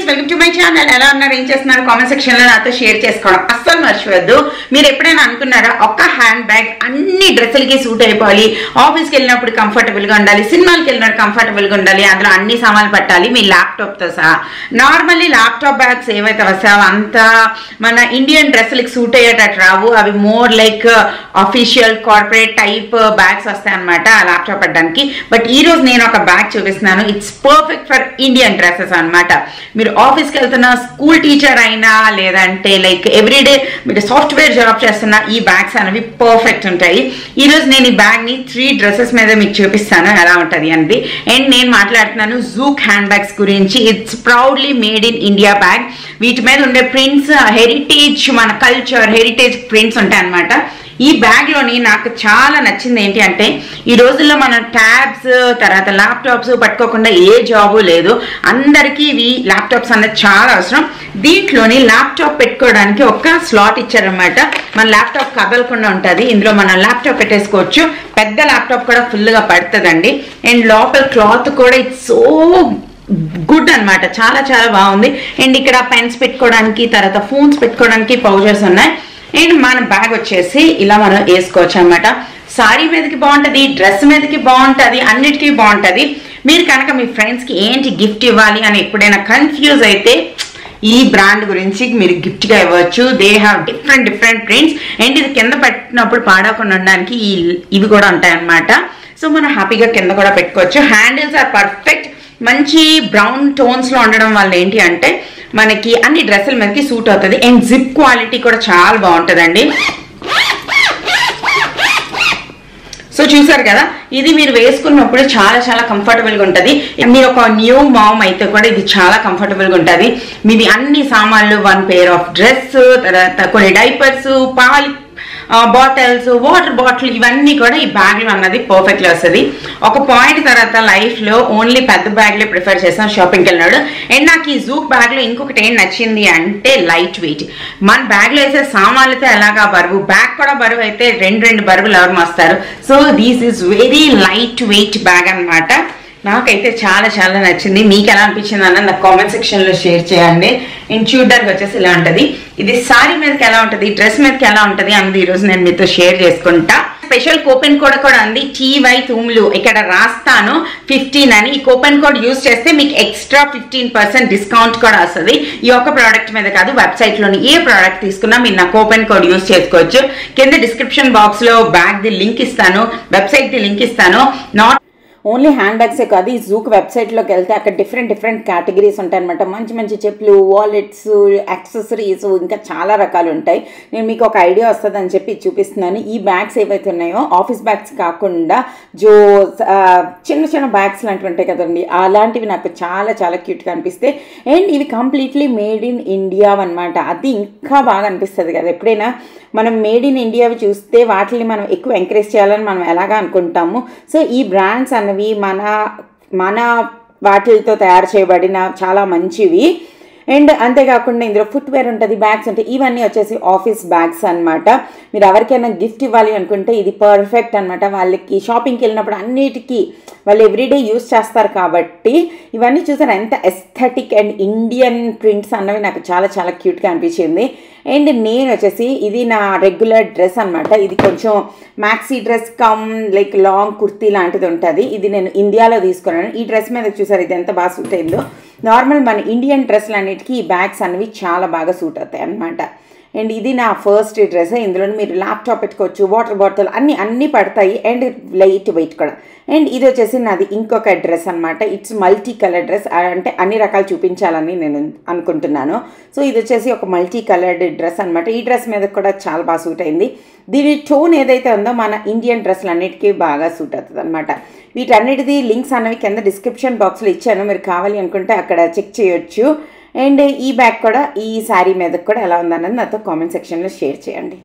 welcome to my channel ఎలా ఉన్నారు ఏం చేస్తున్నారు కామెంట్ సెక్షన్ లో నాతో షేర్ చేసుకోవడం అస్సలు మర్చిపోవద్దు మీరు ఎప్పుడైనా అనుకున్నారా ఒక్క హ్యాండ్ బ్యాగ్ అన్ని డ్రెస్సులకి సూట్ అయిపోవాలి ఆఫీస్కి వెళ్ళినప్పుడు కంఫర్టబుల్ గా ఉండాలి సినిమాకి వెళ్ళినప్పుడు కంఫర్టబుల్ గా ఉండాలి అందులో అన్ని సామాన్లు పట్టాలి మీ ల్యాప్టాప్ తో సహా నార్మల్లీ ల్యాప్టాప్ బ్యాగ్స్ ఏవైతే వస్తాయో అంతా మన ఇండియన్ డ్రెస్సులకి సూట్ అయ్యేటట్టు రావు అవి more like official corporate type bags వస్తాయి అనమాట ఆ ల్యాప్టాప్ పట్టడానికి బట్ ఈ రోజు నేను ఒక బ్యాగ్ చూపిస్తున్నాను it's perfect for Indian dresses అన్నమాట మీరు ఆఫీస్కి వెళ్తున్న స్కూల్ టీచర్ అయినా లేదంటే లైక్ ఎవ్రీడే మీరు సాఫ్ట్వేర్ జాబ్ చేస్తున్న ఈ బ్యాగ్స్ అనేవి పర్ఫెక్ట్ ఉంటాయి ఈ రోజు నేను ఈ బ్యాగ్ ని త్రీ డ్రెస్సెస్ మీద మీకు చూపిస్తాను ఎలా ఉంటది అనేది అండ్ నేను మాట్లాడుతున్నాను జూక్ హ్యాండ్ బ్యాగ్స్ గురించి it's proudly made in India bag వీటి మీద ఉండే ప్రింట్స్ హెరిటేజ్ మన కల్చర్ హెరిటేజ్ ప్రింట్స్ ఉంటాయి అనమాట ఈ బ్యాగ్ లోని నాకు చాలా నచ్చింది ఏంటి అంటే ఈ రోజుల్లో మన ట్యాబ్స్ తర్వాత ల్యాప్టాప్స్ పట్టుకోకుండా ఏ జాబు లేదు అందరికీ ఇవి ల్యాప్టాప్స్ అన్నది చాలా అవసరం దీంట్లోని ల్యాప్టాప్ పెట్టుకోవడానికి ఒక స్లాట్ ఇచ్చారనమాట మన ల్యాప్టాప్ కదలకుండా ఉంటుంది ఇందులో మనం ల్యాప్టాప్ పెట్టేసుకోవచ్చు పెద్ద ల్యాప్టాప్ కూడా ఫుల్గా పడుతుందండి అండ్ లోపల క్లాత్ కూడా ఇట్స్ సో గుడ్ అన్నమాట చాలా చాలా బాగుంది అండ్ ఇక్కడ పెన్స్ పెట్టుకోవడానికి తర్వాత ఫోన్స్ పెట్టుకోవడానికి పౌచర్స్ ఉన్నాయి అండ్ మన బ్యాగ్ వచ్చేసి ఇలా మనం వేసుకోవచ్చు అనమాట సారీ మీదకి బాగుంటుంది డ్రెస్ మీదకి బాగుంటుంది అన్నిటికీ బాగుంటుంది మీరు కనుక మీ ఫ్రెండ్స్కి ఏంటి గిఫ్ట్ ఇవ్వాలి అని ఎప్పుడైనా కన్ఫ్యూజ్ అయితే ఈ బ్రాండ్ గురించి మీరు గిఫ్ట్గా ఇవ్వచ్చు they have different different prints and ఇది కింద పెట్టినప్పుడు పాడకుండా ఉండడానికి ఈ ఇవి కూడా ఉంటాయన్నమాట సో మనం హ్యాపీగా కింద కూడా పెట్టుకోవచ్చు హ్యాండిల్స్ ఆర్ పర్ఫెక్ట్ మంచి బ్రౌన్ టోన్స్ లో ఉండడం వల్ల ఏంటి అంటే మనకి అన్ని డ్రెస్సుల మీదకి సూట్ అవుతుంది అండ్ జిప్ క్వాలిటీ కూడా చాలా బాగుంటుందండి సో చూసారు కదా ఇది మీరు వేసుకున్నప్పుడు చాలా చాలా కంఫర్టబుల్గా ఉంటుంది మీరు ఒక న్యూ మామ్ అయితే కూడా ఇది చాలా కంఫర్టబుల్గా ఉంటుంది మీది అన్ని సామాన్లు వన్ పేర్ ఆఫ్ డ్రెస్ తర్వాత కొన్ని డైపర్స్ పాలి బాటిల్స్ వాటర్ బాటిల్ ఇవన్నీ కూడా ఈ బ్యాగ్లో అన్నది పర్ఫెక్ట్గా వస్తుంది ఒక పాయింట్ తర్వాత లైఫ్లో ఓన్లీ పెద్ద బ్యాగ్లే ప్రిఫర్ చేస్తాం షాపింగ్కి వెళ్ళినాడు అండ్ నాకు ఈ జూక్ బ్యాగ్లో ఇంకొకటి ఏం నచ్చింది అంటే లైట్ వెయిట్ మన బ్యాగ్లో వేసే సామాన్లతో ఎలాగా బరువు బ్యాగ్ కూడా బరువు అయితే రెండు రెండు బరువులు ఎవరు మోస్తారు so these is very light weight bag అన్నమాట నాకైతే చాలా చాలా నచ్చింది మీకు ఎలా అనిపించింది అన్న నాకు కామెంట్ సెక్షన్ లో షేర్ చేయండి అండ్ చూడడానికి వచ్చేసి ఇలా ఉంటది ఇది సారీ మీదకి ఎలా ఉంటది డ్రెస్ మీదకి ఎలా ఉంటది అన్నది ఈ రోజు నేను మీతో షేర్ చేసుకుంటా స్పెషల్ కూపెన్ కోడ్ కూడా ఉంది టీవై తూములు ఇక్కడ రాస్తాను ఫిఫ్టీన్ అని ఈ కూపెన్ కోడ్ యూస్ చేస్తే మీకు ఎక్స్ట్రా ఫిఫ్టీన్ పర్సెంట్ డిస్కౌంట్ కూడా వస్తుంది ఈ ఒక్క ప్రోడక్ట్ మీద కాదు వెబ్సైట్ లోని ఏ ప్రోడక్ట్ తీసుకున్నా మీరు నా కూపెన్ కోడ్ యూస్ చేసుకోవచ్చు కింద డిస్క్రిప్షన్ బాక్స్ లో బ్యాగ్ ది లింక్ ఇస్తాను వెబ్సైట్ ది లింక్ ఇస్తాను నాట్ ఓన్లీ హ్యాండ్ బ్యాగ్సే కాదు ఈ జూక్ వెబ్సైట్లోకి వెళ్తే అక్కడ డిఫరెంట్ డిఫరెంట్ కేటగిరీస్ ఉంటాయి అనమాట మంచి మంచి చెప్పులు వాలెట్స్ యాక్సెసరీస్ ఇంకా చాలా రకాలు ఉంటాయి నేను మీకు ఒక ఐడియా వస్తుందని చెప్పి చూపిస్తున్నాను ఈ బ్యాగ్స్ ఏవైతే ఉన్నాయో ఆఫీస్ బ్యాగ్స్ కాకుండా జో ఆ, చిన్న చిన్న బ్యాగ్స్ లాంటివి ఉంటాయి కదండి అలాంటివి నాకు చాలా చాలా క్యూట్గా అనిపిస్తాయి అండ్ ఇవి కంప్లీట్లీ మేడ్ ఇన్ ఇండియా అనమాట అది ఇంకా బాగా అనిపిస్తుంది కదా ఎప్పుడైనా మనం మేడ్ ఇన్ ఇండియావి చూస్తే వాటిని మనం ఎక్కువ ఎంకరేజ్ చేయాలని మనం ఎలాగా అనుకుంటాము సో ఈ బ్రాండ్స్ అన్నవి మన మన వాటితో తయారు చేయబడిన చాలా మంచివి అండ్ అంతేకాకుండా ఇందులో ఫుట్వేర్ ఉంటుంది బ్యాగ్స్ ఉంటాయి ఇవన్నీ వచ్చేసి ఆఫీస్ బ్యాగ్స్ అన్నమాట మీరు ఎవరికైనా గిఫ్ట్ ఇవ్వాలి అనుకుంటే ఇది పర్ఫెక్ట్ అనమాట వాళ్ళకి షాపింగ్కి వెళ్ళినప్పుడు అన్నిటికీ వాళ్ళు ఎవ్రీడే యూస్ చేస్తారు కాబట్టి ఇవన్నీ చూసారు ఎంత ఎస్థెటిక్ అండ్ ఇండియన్ ప్రింట్స్ అన్నవి నాకు చాలా చాలా క్యూట్గా అనిపించింది అండ్ నేను వచ్చేసి ఇది నా రెగ్యులర్ డ్రెస్ అనమాట ఇది కొంచెం maxi dress come like long kurti లాంటిది ఉంటుంది ఇది నేను ఇండియాలో తీసుకున్నాను ఈ డ్రెస్ మీద చూసారు ఇది ఎంత బాగా సూట్ అయిందో నార్మల్ మన ఇండియన్ డ్రెస్లు అన్నిటికీ ఈ బ్యాగ్స్ అనేవి చాలా బాగా సూట్ అవుతాయి అనమాట అండ్ ఇది నా ఫస్ట్ డ్రెస్ ఇందులో మీరు ల్యాప్టాప్ పెట్టుకోవచ్చు వాటర్ బాటిల్ అన్ని అన్నీ పడతాయి అండ్ లైట్ వెయిట్ కూడా అండ్ ఇది వచ్చేసి నాది ఇంకొక డ్రెస్ అనమాట ఇట్స్ మల్టీ కలర్ డ్రెస్ అంటే అన్ని రకాలు చూపించాలని నేను అనుకుంటున్నాను సో ఇది వచ్చేసి ఒక మల్టీ కలర్డ్ డ్రెస్ అనమాట ఈ డ్రెస్ మీద కూడా చాలా బాగా సూట్ అయింది దీని టోన్ ఏదైతే ఉందో మన ఇండియన్ డ్రెస్లు అన్నిటికీ బాగా సూట్ అవుతుంది అనమాట వీటన్నిటిది లింక్స్ అనేవి కింద డిస్క్రిప్షన్ బాక్స్లో ఇచ్చాను మీరు కావాలి అనుకుంటే అక్కడ చెక్ చేయొచ్చు అండ్ ఈ బ్యాగ్ కూడా ఈ శారీ మీద కూడా ఎలా ఉందన్నది నాతో కామెంట్ సెక్షన్లో షేర్ చేయండి